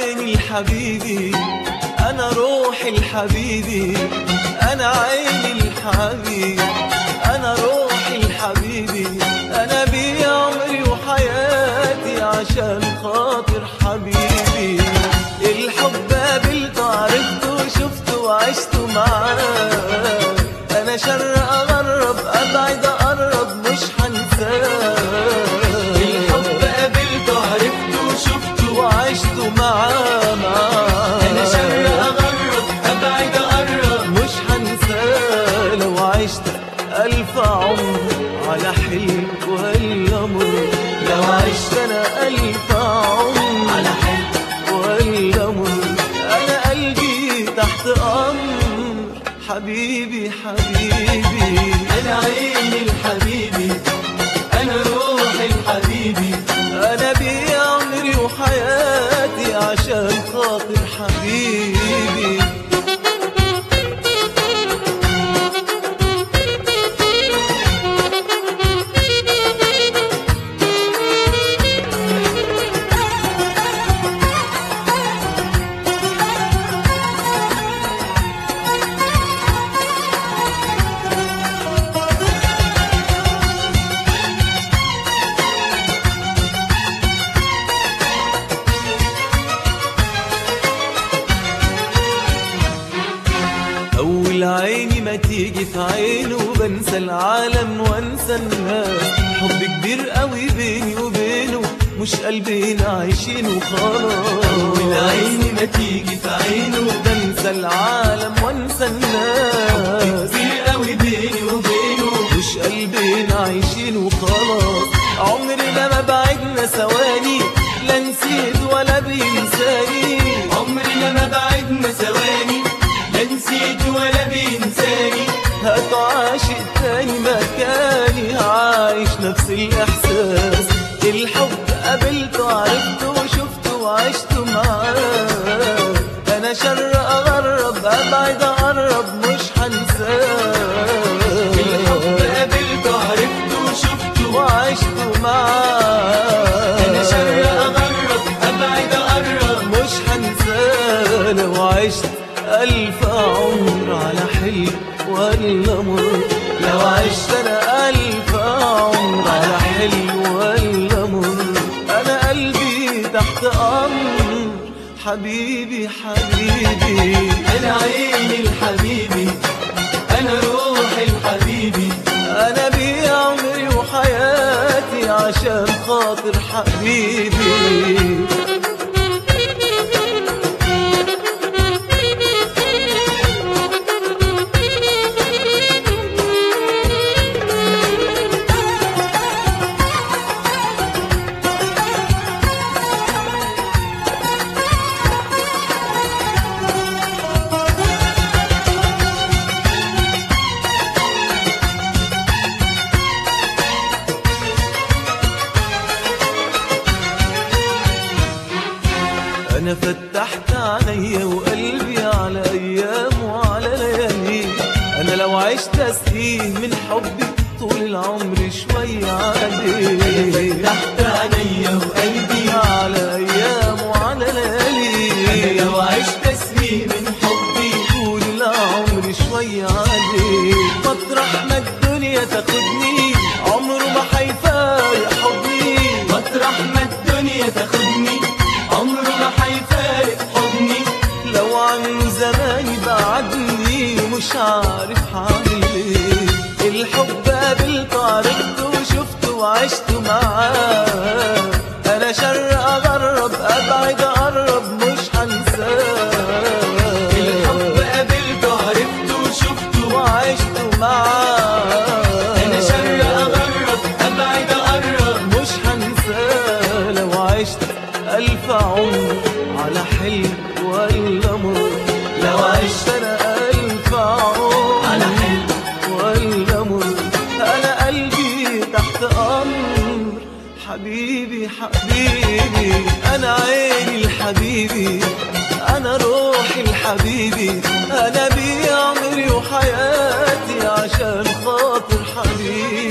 عيني الحبيبي انا روحي الحبيبي انا عيني الحبيبي انا روحي الحبيبي انا بيه عمري وحياتي عشان خاطر حبيبي الحب قابلته عرفته وشفته وعشته معاه انا شر اغرب ابعد اقرب مش هنساه الحب قابلته عرفته وشفته وعشته معاه معاه انا شر اغرب ابعد اقرب مش هنساه لو عشت ألف عمر على حلم ولا مر لو عشت أنا ألف عمر على حلم ولا مر أنا قلبي تحت أمر حبيبي حبيبي انا عيني الحبيبي انا روحي الحبيبي أنا بيه عمري وحياتي عشان خاطر حبيبي أول عيني ما تيجي في عينه بنسى العالم وانسى الناس حب كبير قوي بيني وبينه مش قلبين عايشين وخلاص والعين ما تيجي في عينه بنسى العالم وانسى الناس كتير قوي بيني وبينه مش قلبين عايشين وخلاص عمرنا ما بعدنا ثواني لا نسيت ولا بينساني عمرنا ما بعدنا ثواني لا نسيت ولا بينساني هات عاشق تاني مكاني عايش نفس الإحساس الحب قابلته عرفته وشفته وعشته معاه أنا شر أغرب أبعد أقرب مش هنساه الحب قابلته عرفته وشفته وعشته معاه انا شر اغرب ابعد اقرب مش هنساه لو عشت ألف عمر على حلم ولا مر لو عشت أنا ألف عمر على حلم ولا مر أنا قلبي تحت أمر حبيبي حبيبي انا عيني الحبيبي انا روحي الحبيبي أنا بيه عمري وحياتي عشان خاطر حبيبي انا فتحت عينيا وقلبي على ايام وعلى ليالي انا لو عشت اسقيه من حبي طول العمر شوي عليه تحت عينيا وقلبي على ايام وعلى انا ليالي لو عشت اسمي من حبي طول العمر شوي عليه مطرح ما الدنيا تاخدني عمره ما هيفارق حضني مطرح ما الدنيا تاخدني عمره ما هيفارق حضني لو عن زماني بعدني مش عارف هعمل ايه الحب قابلته عرفته وشفته وعشته معاه انا شر اغرب ابعد اقرب مش هنساه الحب قابلته عرفته وشفته وعشته معاه انا شر اغرب ابعد اقرب مش هنساه لو عشت ألف عمر على حلم ولا مر لو عشت أنا ألف عمر على حلم ولا مر أنا قلبي تحت أمر حبيبي حبيبي أنا عيني الحبيبي أنا روحي الحبيبي أنا بيه عمري وحياتي عشان خاطر حبيبي